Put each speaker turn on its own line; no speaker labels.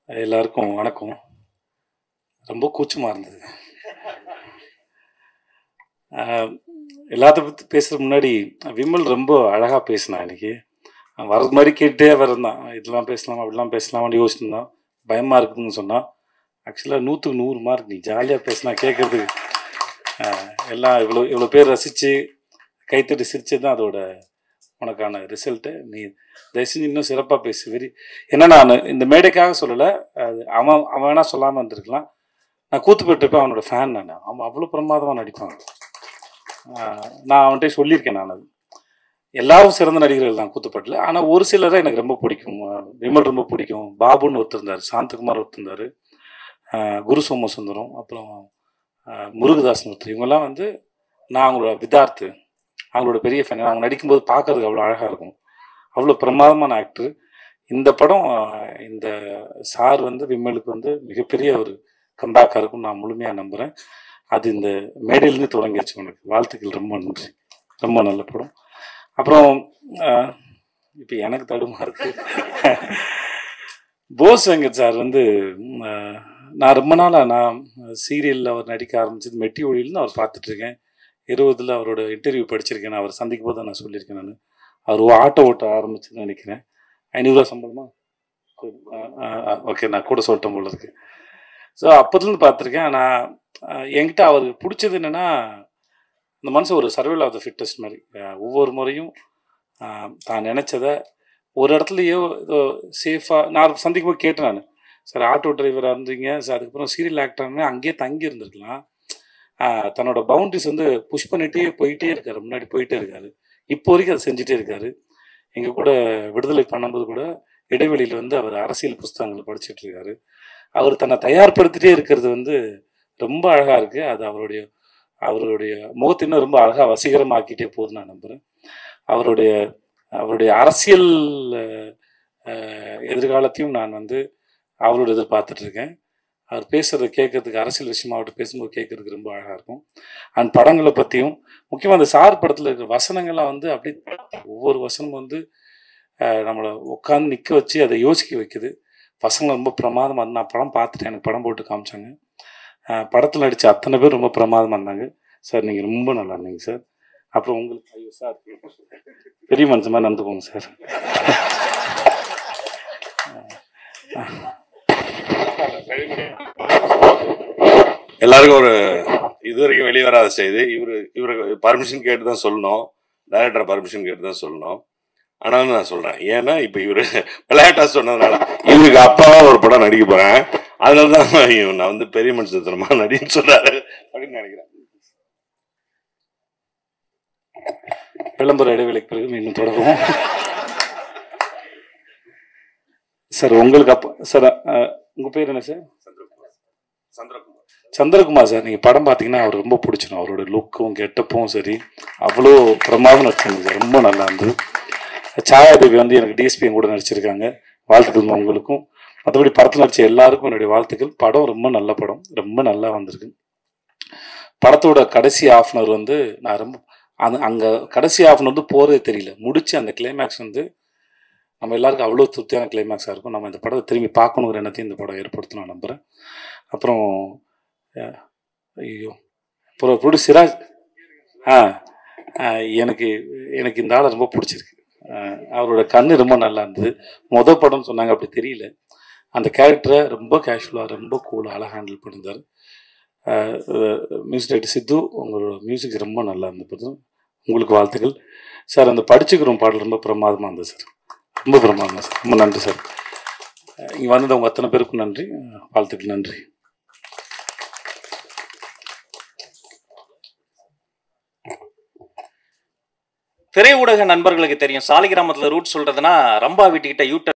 எல்லாருக்கும் வணக்கம் ரொம்ப கூச்சமாக இருந்தது ஆஹ், எல்லாத்த பற்றி பேசுகிறதுக்கு முன்னாடி விமல் ரொம்ப அழகாக பேசினான் இன்னைக்கு அவன் வர்றது மாதிரி கேட்டே வரந்தான் இதெல்லாம் பேசலாமா அப்படிலாம் பேசலாமான்னு யோசிச்சுருந்தான் பயமாக இருக்குதுன்னு சொன்னான் ஆக்சுவலாக நூற்றுக்கு நூறு மார்க் நீ ஜாலியாக பேசினா கேட்குறதுக்கு எல்லாம் இவ்வளோ இவ்வளோ பேர் ரசித்து கைத்தட்டி சிரிச்சது தான் அதோட உனக்கான ரிசல்ட்டு நீ தயவு செஞ்சு இன்னும் சிறப்பாக பேசு வெரி ஏன்னா நான் இந்த மேடைக்காக சொல்லலை அது அவன் அவன் வேணா சொல்லாமல் இருந்திருக்கலாம் நான் கூத்துப்பட்டிருப்பேன் அவனோட ஃபேன் நான் அவன் அவ்வளோ பிரமாதமாக நடிப்பான் ஆஹ் நான் அவன்கிட்ட சொல்லியிருக்கேன் நான் அது எல்லாரும் சிறந்த நடிகர்கள் தான் கூத்துப்பட்டில் ஆனால் ஒரு சிலரை எனக்கு ரொம்ப பிடிக்கும் ஆஹ் விமல் ரொம்ப பிடிக்கும் பாபுன்னு ஒருத்தர் இருந்தார் சாந்தகுமார் ஒருத்தர் இருந்தார் ஆஹ் குரு சோமசுந்தரம் அப்புறம் ஆஹ் முருகதாசன் ஒருத்தர் இவங்கெல்லாம் வந்து நான் அவங்களோட விதார்த்து அவங்களோட பெரிய ஃபேன் அவங்க நடிக்கும்போது பார்க்கறதுக்கு அவ்வளோ அழகாக இருக்கும் அவ்வளோ பிரமாதமான ஆக்டர் இந்த படம் ஆஹ் இந்த சார் வந்து விமலுக்கு வந்து மிகப்பெரிய ஒரு கம்பேக்காக இருக்கும் நான் முழுமையாக நம்புகிறேன் அது இந்த மேடையிலேருந்து தொடங்கிடுச்சு உனக்கு வாழ்த்துக்கள் ரொம்ப நன்றி ரொம்ப நல்ல படம் அப்புறம் இப்போ எனக்கு தடுமா இருக்கு போஸ் வெங்கட் சார் வந்து ம், ஆஹ், நான் ரொம்ப நாளாக நான் சீரியலில் அவர் நடிக்க ஆரம்பிச்சது மெட்டி ஒளியில்னு அவர் பார்த்துட்ருக்கேன் இருபதில் அவரோட இன்டர்வியூ படிச்சிருக்கேன் நான் அவர் சந்திக்கும் போது நான் சொல்லியிருக்கேன் நான் அவர் ஆட்டோ ஓட்ட ஆரம்பிச்சதுன்னு நினைக்கிறேன் ஐநூறுரூவா சம்பளமா ஓகே நான் கூட சொல்லிட்டேன் போல இருக்கு ஸோ அப்போதுலேருந்து பார்த்துருக்கேன் நான் ஆஹ், என்கிட்ட அவருக்கு பிடிச்சது என்னென்னா இந்த மனுஷன் ஒரு சர்வேல் ஆஃப் த ஃபிட்டஸ்ட் மாதிரி ஆஹ், ஒவ்வொரு முறையும் ஆஹ், தான் நினச்சதை ஒரு இடத்துலையோ ஏதோ சேஃபாக நான் சந்திக்கும் போது கேட்டேன் நான் சார் ஆட்டோ டிரைவராக இருந்தீங்க சார் அதுக்கப்புறம் சீரியல் ஆக்டர்னு அங்கேயே தங்கி இருந்திருக்கலாம் ஆஹ், தன்னோட பவுண்டரிஸ் வந்து புஷ் பண்ணிட்டே போயிட்டே இருக்காரு முன்னாடி போயிட்டே இருக்காரு இப்போ வரைக்கும் அதை செஞ்சுட்டே இருக்காரு எங்கள் கூட விடுதலை பண்ணும்போது கூட இடைவெளியில் வந்து அவர் அரசியல் புஸ்தகங்கள் படிச்சிட்டு இருக்காரு அவர் தன்னை தயார்படுத்திட்டே இருக்கிறது வந்து ரொம்ப அழகாக இருக்குது அது அவருடைய அவருடைய முகத்தை இன்னும் ரொம்ப அழகாக வசீகரமாக்கிட்டே போகுதுன்னு நான் நம்புகிறேன் அவருடைய அவருடைய அரசியல் அஹ், எதிர்காலத்தையும் நான் வந்து அவரோட எதிர்பார்த்துட்டு இருக்கேன் அவர் பேசுகிறத கேட்கறதுக்கு அரசியல் விஷயமா அவர்கிட்ட பேசும்போது கேட்கறதுக்கு ரொம்ப அழகாக இருக்கும் அண்ட் படங்களை பற்றியும் முக்கியமாக அந்த சார் படத்தில் இருக்கிற வசனங்கள்லாம் வந்து அப்படியே ஒவ்வொரு வசனமும் வந்து அஹ், நம்மளை உட்காந்து நிற்க வச்சு அதை யோசிக்க வைக்குது பசங்க ரொம்ப பிரமாதமாக இருந்து நான் படம் பார்த்துட்டேன் எனக்கு படம் போட்டு காமிச்சாங்க படத்தில் நடித்த அத்தனை பேர் ரொம்ப பிரமாதமாக இருந்தாங்க சார் நீங்கள் ரொம்ப நல்லா இருந்தீங்க சார் அப்புறம் உங்களுக்கு ஐயோ சார் பெரிய மனுஷன் மாதிரி நடந்துக்கோங்க சார்
எல்லாருக்கும் ஒரு இது வரைக்கும் வெளியே வராத செய்தி இவரு இவருக்கு பர்மிஷன் கேட்டு தான் சொல்லணும் டைரக்டர் பர்மிஷன் கேட்டு தான் சொல்லணும் ஆனாலும் நான் சொல்றேன் ஏன்னா இப்ப இவரு விளையாட்டா சொன்னதுனால இவருக்கு அப்பாவா ஒரு படம் நடிக்க போறேன் அதனால தான் இவன் நான் வந்து பெரிய மனுஷத்தனமா நடின்னு சொல்றாரு அப்படின்னு நினைக்கிறேன்
விளம்பர இடைவெளிக்கு பிறகு மீண்டும் தொடருவோம் சார் உங்களுக்கு அப்போ சார் உங்கள் பேர் என்ன சார்
சந்திரகுமார்
சந்திரகுமார் சார் நீங்கள் படம் பார்த்தீங்கன்னா அவர் ரொம்ப பிடிச்சிடும் அவரோட லுக்கும் கெட்டப்பும் சரி அவ்வளோ பிரமாதம் நடிச்சாங்க சார் ரொம்ப நல்லா இருந்தது சாயாதேவி வந்து எனக்கு டிஎஸ்பியும் கூட நடிச்சிருக்காங்க வாழ்த்துக்கள் உங்களுக்கும் மற்றபடி படத்தில் நடிச்ச எல்லாருக்கும் என்னுடைய வாழ்த்துக்கள் படம் ரொம்ப நல்ல படம் ரொம்ப நல்லா வந்திருக்கு படத்தோட கடைசி ஆஃப் அன் வந்து நான் ரொம்ப அந்த அங்கே கடைசி ஆஃப் அன் வந்து போகிறதே தெரியல முடிச்சு அந்த கிளைமேக்ஸ் வந்து நம்ம எல்லாருக்கும் அவ்வளோ திருப்தியான கிளைமேக்ஸாக இருக்கும் நம்ம இந்த படத்தை திரும்பி பார்க்கணுங்கிற எண்ணத்தையும் இந்த படம் ஏற்படுத்தும் நான் நம்புகிறேன் அப்புறம் அஹ், ஐயோ அப்புறம் ப்ரொடியூஸ் சிராஜ் ஆ ஆ, எனக்கு எனக்கு இந்த ஆளை ரொம்ப பிடிச்சிருக்கு அஹ், அவரோட கண்ணு ரொம்ப நல்லா இருந்தது மொத படம்னு சொன்னாங்க அப்படி தெரியல அந்த கேரக்டரை ரொம்ப கேஷுவலாக ரொம்ப கூலாக அழகாக ஹேண்டில் பண்ணியிருந்தார் மியூசிக் டைரக்டர் சித்து உங்களோட மியூசிக் ரொம்ப நல்லா இருந்தது உங்களுக்கு வாழ்த்துக்கள் சார் அந்த படிச்சுக்கிறோம் பாடல் ரொம்ப பிரமாதமாக இருந்தது சார் ரொம்ப பிரமாதமாக சார் ரொம்ப நன்றி சார் இங்கே வந்தது உங்கள் அத்தனை பேருக்கும் நன்றி அஹ், வாழ்த்துக்கள் நன்றி
திரை ஊடக நண்பர்களுக்கு தெரியும் சாலிகிராமத்துல ரூட் சொல்றதுன்னா ரம்பா வீட்டுக்கிட்ட யூ